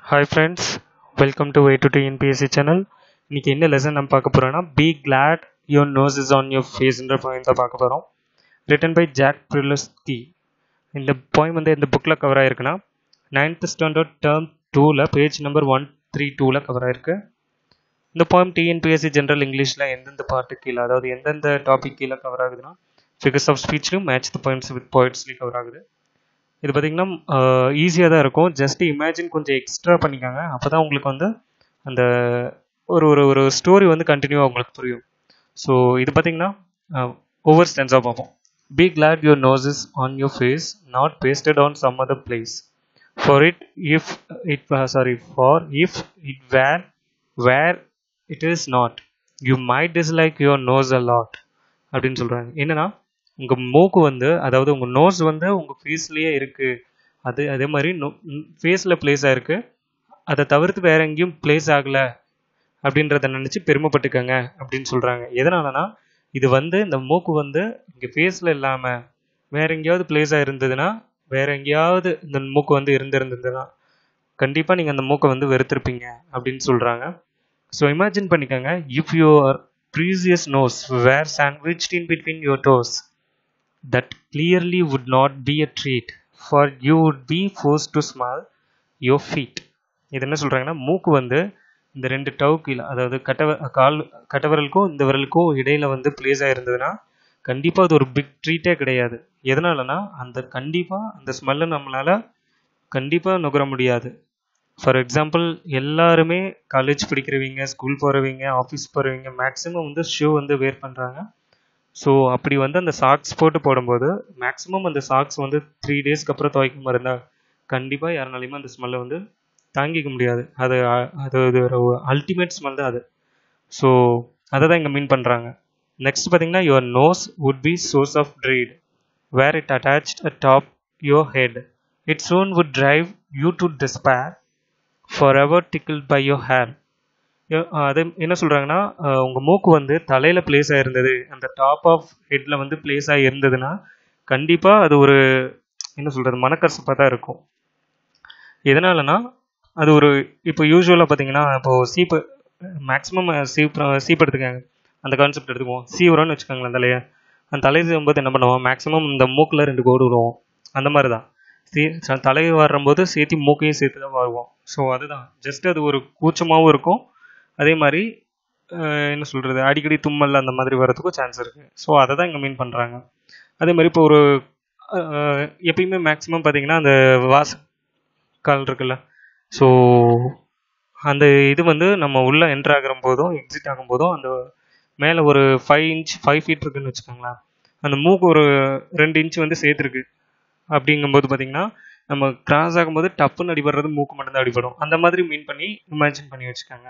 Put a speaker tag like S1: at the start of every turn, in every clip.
S1: hi friends welcome to way to TNPSC channel இன்னைக்கு என்ன lesson நம்ம பார்க்க போகிறோம்னா be glad your nose is on your ஃபேஸ்ன்ற பாயிண்ட் தான் பார்க்க போகிறோம் ரிட்டன் பை ஜாக் ப்ரிலஸ்கி இந்த பாயிண்ட் வந்து எந்த புக்கில் கவர் ஆயிருக்குன்னா நைன்த் ஸ்டாண்டர்ட் டேர்ம் டூவில் பேஜ் நம்பர் ஒன் த்ரீ டூவில் கவர் ஆயிருக்கு இந்த பாயிண்ட் டிஎன்பிஎஸ்சி ஜென்ரல் இங்கிலீஷில் எந்தெந்த பாட்டு கீழே அதாவது எந்தெந்த டாபிக் கீழே கவர் ஆகுதுன்னா ஃபிகர்ஸ் ஆஃப் ஸ்பீச்லையும் மேட்ச் த பாயிண்ட்ஸ் வித் பாயிண்ட்ஸ்லையும் கவர் ஆகுது இது பார்த்தீங்கன்னா ஈஸியாக தான் இருக்கும் ஜஸ்ட் இமேஜின் கொஞ்சம் எக்ஸ்ட்ரா பண்ணிக்காங்க அப்போ தான் உங்களுக்கு வந்து அந்த ஒரு ஒரு ஒரு ஸ்டோரி வந்து கண்டினியூவாக உங்களுக்கு புரியும் ஸோ இது பார்த்தீங்கன்னா ஓவர் ஸ்டென்ஸாக பார்ப்போம் be glad your nose is on your face not pasted on some other place for it if it sorry for if it were where it is not you might dislike your nose a lot அப்படின்னு சொல்கிறாங்க என்னன்னா உங்கள் மூக்கு வந்து அதாவது உங்கள் nose வந்து உங்கள் ஃபேஸ்லேயே இருக்குது அது அதே மாதிரி நோ ஃபேஸில் பிளேஸ் ஆகிருக்கு அதை தவிர்த்து வேற எங்கேயும் பிளேஸ் ஆகலை அப்படின்றத நினச்சி பெருமைப்பட்டுக்கங்க அப்படின்னு சொல்கிறாங்க எதனாலனா இது வந்து இந்த மூக்கு வந்து இங்கே ஃபேஸில் இல்லாமல் வேற எங்கேயாவது பிளேஸ் ஆகிருந்ததுன்னா வேற எங்கேயாவது இந்த மூக்கு வந்து இருந்திருந்ததுன்னா கண்டிப்பாக நீங்கள் அந்த மூக்கை வந்து வெறுத்திருப்பீங்க அப்படின்னு சொல்கிறாங்க ஸோ இமேஜின் பண்ணிக்கோங்க if your precious nose were sandwiched in between your toes that clearly would not be a treat for you would be forced to smell your feet இது என்ன சொல்கிறாங்கன்னா மூக்கு வந்து இந்த ரெண்டு டவு கீழே அதாவது கட்டவ கால் கட்டவரலுக்கும் இந்த விரலுக்கும் இடையில வந்து பிளேஸ் ஆயிருந்ததுன்னா கண்டிப்பாக அது ஒரு பிக் ட்ரீட்டே கிடையாது எதனாலனா அந்த கண்டிப்பாக அந்த ஸ்மெல்லை நம்மளால் கண்டிப்பாக நுகர முடியாது ஃபார் எக்ஸாம்பிள் எல்லாருமே காலேஜ் படிக்கிறவங்க ஸ்கூல் போகிறவங்க ஆஃபீஸ் போகிறவங்க மேக்ஸிமம் வந்து ஷூ வந்து வேர் பண்ணுறாங்க ஸோ அப்படி வந்து அந்த சாக்ஸ் போட்டு போடும்போது மேக்ஸிமம் அந்த சாக்ஸ் வந்து த்ரீ டேஸ்க்கு அப்புறம் துவைக்காம இருந்தால் கண்டிப்பாக யாருனாலையுமே அந்த ஸ்மெல்லை வந்து தாங்கிக்க முடியாது அது அது அது ஒரு அல்டிமேட் ஸ்மெல் தான் அது ஸோ அதை தான் இங்கே மீன் பண்ணுறாங்க நெக்ஸ்ட் பார்த்தீங்கன்னா your nose would be source of treat where it attach a top your head it soon would drive you to despair for ever tickle by your hair அது என்ன சொல்கிறாங்கன்னா உங்கள் மூக்கு வந்து தலையில் பிளேஸ் ஆகிருந்தது அந்த டாப் ஆஃப் ஹெட்டில் வந்து பிளேஸ் ஆகி இருந்ததுன்னா கண்டிப்பாக அது ஒரு என்ன சொல்கிறது மனக்கசப்பாக தான் இருக்கும் எதனாலனா அது ஒரு இப்போ யூஸ்வலாக பார்த்தீங்கன்னா இப்போது சீப்பு மேக்ஸிமம் சீப் சீப் எடுத்துக்காங்க அந்த கான்செப்ட் எடுத்துக்குவோம் சீவுறோன்னு வச்சுக்கோங்களேன் தலையை அந்த தலையை செய்யும்போது என்ன பண்ணுவோம் மேக்ஸிமம் இந்த மூக்கில் ரெண்டு கோடு விடுவோம் அந்த மாதிரி தான் சீ தலையை வர்றம்போது சேர்த்து மூக்கையும் சேர்த்து தான் வருவோம் ஸோ அதுதான் ஜஸ்ட் அது ஒரு கூச்சமாகவும் இருக்கும் அதே மாதிரி என்ன சொல்கிறது அடிக்கடி தும்மல் அந்த மாதிரி வரதுக்கும் சான்ஸ் இருக்குது ஸோ அதை தான் இங்கே மீன் பண்ணுறாங்க அதே மாதிரி இப்போ ஒரு எப்பயுமே மேக்ஸிமம் பார்த்தீங்கன்னா அந்த வாச கால் இருக்குல்ல ஸோ அந்த இது வந்து நம்ம உள்ளே என்ட்ரு ஆகிற போதும் எக்ஸிட் ஆகும் போதும் அந்த மேலே ஒரு ஃபைவ் இன்ச் ஃபைவ் ஃபீட் இருக்குன்னு வச்சுக்கோங்களேன் அந்த மூக்கு ஒரு ரெண்டு இன்ச் வந்து சேர்த்துருக்கு அப்படிங்கும்போது பார்த்தீங்கன்னா நம்ம கிராஸ் ஆகும்போது டப்புன்னு அடிபடுறது மூக்கு மட்டும்தான் அடிபடும் அந்த மாதிரி மீன் பண்ணி இமேஜின் பண்ணி வச்சுக்கோங்க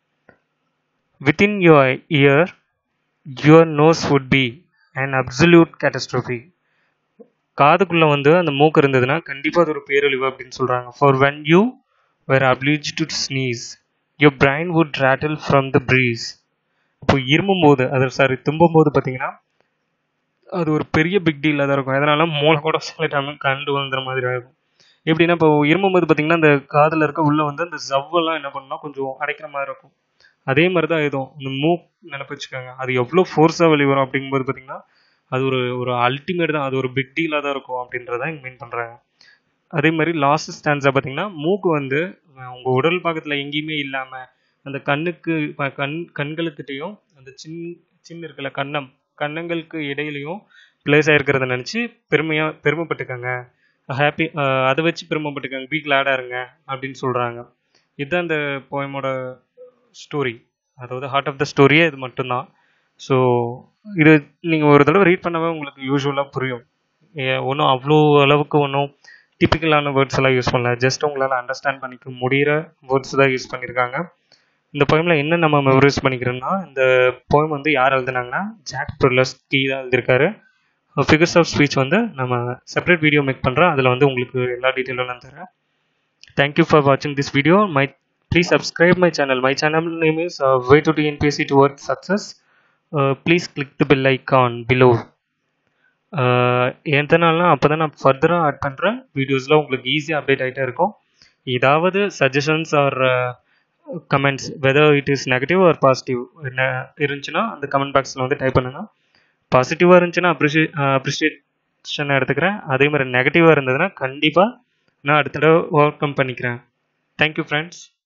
S1: within your ear your nose would be an absolute catastrophe காதுக்குள்ள வந்து அந்த மூக்கு இருந்ததுன்னா கண்டிப்பாக அது ஒரு பேரழிவு அப்படின்னு சொல்றாங்க for when you were obliged to sneeze your brain would rattle from the breeze இப்போ இருமும் போது அது சாரி தும்பும் போது பார்த்தீங்கன்னா அது ஒரு பெரிய பிக் டீலாக தான் இருக்கும் அதனால மூளை கூட சில டைம் கண்டு வந்துற மாதிரி ஆகும் எப்படின்னா இப்போ இருமும் போது பார்த்தீங்கன்னா அந்த காதில் இருக்க உள்ள வந்து அந்த ஜவ்வெல்லாம் என்ன பண்ணால் கொஞ்சம் அடைக்கிற மாதிரி இருக்கும் அதே மாதிரி தான் இதுவும் இந்த மூக் நினப்பு வச்சுக்கோங்க அது எவ்வளோ ஃபோர்ஸாக வெளிவரும் அப்படிங்கும்போது பார்த்தீங்கன்னா அது ஒரு ஒரு அல்டிமேட் தான் அது ஒரு பிக் டீலாக தான் இருக்கும் அப்படின்றத இங்கே மீன் பண்ணுறாங்க அதே மாதிரி லாஸ்ட் ஸ்டான்ஸாக பார்த்தீங்கன்னா மூக்கு வந்து உங்கள் உடல் பாகத்தில் எங்கேயுமே இல்லாமல் அந்த கண்ணுக்கு கண் கண்களுக்கிட்டையும் அந்த சின் சின்ன இருக்கல கண்ணம் கண்ணங்களுக்கு இடையிலையும் பிளேஸ் ஆகிருக்கிறத நினச்சி பெருமையாக பெருமைப்பட்டுக்கங்க ஹாப்பி அதை வச்சு பெருமைப்பட்டுக்கங்க பி கிளாடாக இருங்க அப்படின்னு சொல்கிறாங்க இதுதான் அந்த போயமோட ஸ்டோரி அதாவது ஹார்ட் ஆஃப் த ஸ்டோரியே இது மட்டும்தான் ஸோ இது நீங்கள் ஒரு தடவை ரீட் பண்ணவே உங்களுக்கு யூஸ்வலாக புரியும் ஒன்றும் அவ்வளோ அளவுக்கு ஒன்றும் டிப்பிக்கலான வேர்ட்ஸ் எல்லாம் யூஸ் பண்ணல ஜஸ்ட் உங்களால் அண்டர்ஸ்டாண்ட் பண்ணிக்க முடிகிற வேர்ட்ஸ் தான் யூஸ் பண்ணியிருக்காங்க இந்த போயமில் என்ன நம்ம மெமரைஸ் பண்ணிக்கிறோம்னா இந்த போயம் வந்து யார் எழுதுனாங்கன்னா ஜாக் ப்ரில்லஸ் கீ தான் எழுதியிருக்காரு ஃபிகர்ஸ் ஆஃப் ஸ்பீச் வந்து நம்ம செப்பரேட் வீடியோ மேக் பண்ணுறோம் அதில் வந்து உங்களுக்கு எல்லா டீட்டெயிலும் நான் தரேன் தேங்க்யூ ஃபார் வாட்சிங் this video my please subscribe my channel my channel name is uh, way to tnpsc towards success uh, please click the bell icon below எதனாலனா அப்போ தான் நான் ஃபர்தராக ஆட் பண்ணுற வீடியோஸில் உங்களுக்கு ஈஸியாக அப்டேட் ஆகிட்டே இருக்கும் ஏதாவது suggestions or comments whether it is negative or positive என்ன இருந்துச்சுன்னா அந்த கமெண்ட் பாக்ஸில் வந்து டைப் பண்ணுங்கள் பாசிட்டிவாக இருந்துச்சுன்னா அப்ரிஷியே அப்ரிஷியேஷன் எடுத்துக்கிறேன் அதே மாதிரி நெகட்டிவாக இருந்ததுன்னா கண்டிப்பாக நான் அடுத்த தடவை ஓவர் கம் பண்ணிக்கிறேன் தேங்க்யூ ஃப்ரெண்ட்ஸ்